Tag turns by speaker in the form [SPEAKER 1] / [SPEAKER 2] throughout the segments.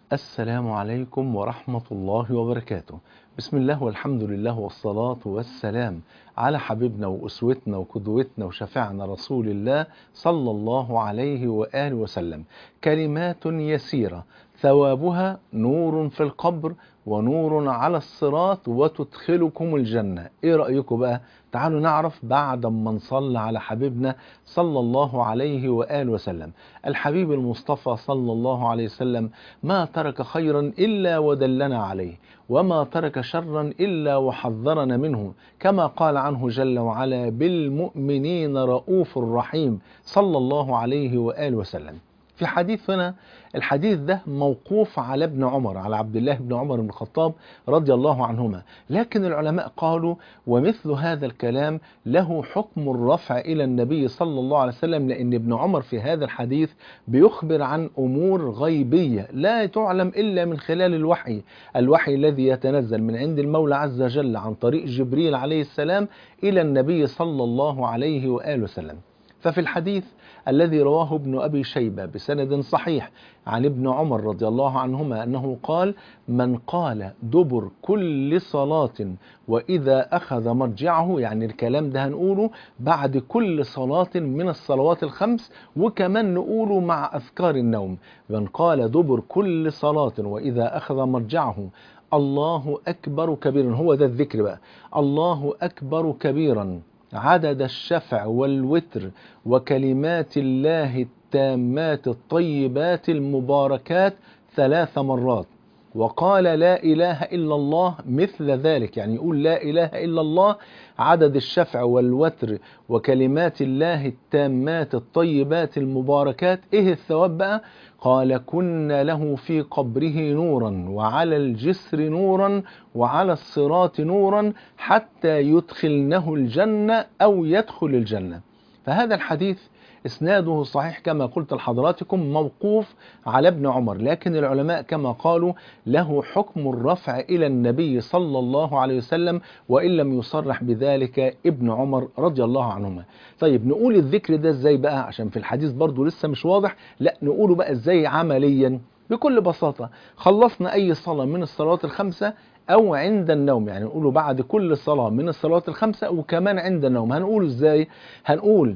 [SPEAKER 1] السلام عليكم ورحمة الله وبركاته بسم الله والحمد لله والصلاة والسلام على حبيبنا وأسوتنا وقدوتنا وشفعنا رسول الله صلى الله عليه وآله وسلم كلمات يسيرة ثوابها نور في القبر ونور على الصراط وتدخلكم الجنة ايه رأيكم بقى تعالوا نعرف بعد ما نصلي على حبيبنا صلى الله عليه وآله وسلم الحبيب المصطفى صلى الله عليه وسلم ما ترك خيرا إلا ودلنا عليه وما ترك شرا إلا وحذرنا منه كما قال عنه جل وعلا بالمؤمنين رؤوف رحيم صلى الله عليه وآله وسلم في حديث هنا الحديث ده موقوف على ابن عمر على عبد الله بن عمر بن الخطاب رضي الله عنهما لكن العلماء قالوا ومثل هذا الكلام له حكم الرفع إلى النبي صلى الله عليه وسلم لأن ابن عمر في هذا الحديث بيخبر عن أمور غيبية لا تعلم إلا من خلال الوحي الوحي الذي يتنزل من عند المولى عز وجل عن طريق جبريل عليه السلام إلى النبي صلى الله عليه وآله وسلم ففي الحديث الذي رواه ابن أبي شيبة بسند صحيح عن ابن عمر رضي الله عنهما أنه قال من قال دبر كل صلاة وإذا أخذ مرجعه يعني الكلام ده هنقوله بعد كل صلاة من الصلوات الخمس وكمان نقوله مع أذكار النوم من قال دبر كل صلاة وإذا أخذ مرجعه الله أكبر كبيرا هو ده الذكر بقى الله أكبر كبيرا عدد الشفع والوتر وكلمات الله التامات الطيبات المباركات ثلاث مرات وقال لا إله إلا الله مثل ذلك يعني يقول لا إله إلا الله عدد الشفع والوتر وكلمات الله التامات الطيبات المباركات إيه الثواب بقى قال كنا له في قبره نورا وعلى الجسر نورا وعلى الصراط نورا حتى يدخلنه الجنة أو يدخل الجنة فهذا الحديث اسناده صحيح كما قلت لحضراتكم موقوف على ابن عمر لكن العلماء كما قالوا له حكم الرفع إلى النبي صلى الله عليه وسلم وإن لم يصرح بذلك ابن عمر رضي الله عنهما طيب نقول الذكر ده ازاي بقى عشان في الحديث برضو لسه مش واضح لا نقوله بقى ازاي عمليا بكل بساطة خلصنا أي صلاة من الصلوات الخمسة أو عند النوم يعني نقوله بعد كل صلاة من الصلوات الخمسة وكمان عند النوم هنقوله ازاي هنقول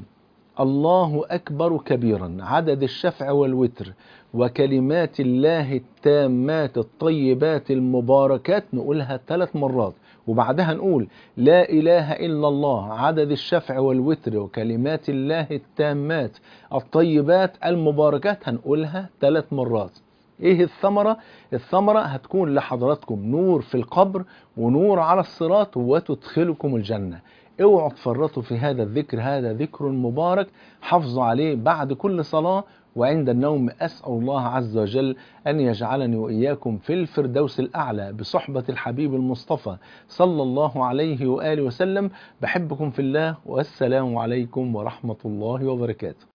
[SPEAKER 1] الله أكبر كبيرا عدد الشفع والوتر وكلمات الله التامات الطيبات المباركات نقولها ثلاث مرات وبعدها نقول لا إله إلا الله عدد الشفع والوتر وكلمات الله التامات الطيبات المباركات هنقولها ثلاث مرات ايه الثمرة الثمرة هتكون لحضراتكم نور في القبر ونور على الصراط وتدخلكم الجنة اوعوا تفرطوا في هذا الذكر هذا ذكر مبارك حافظوا عليه بعد كل صلاة وعند النوم أسأل الله عز وجل أن يجعلني وإياكم في الفردوس الأعلى بصحبة الحبيب المصطفى صلى الله عليه وآله وسلم بحبكم في الله والسلام عليكم ورحمة الله وبركاته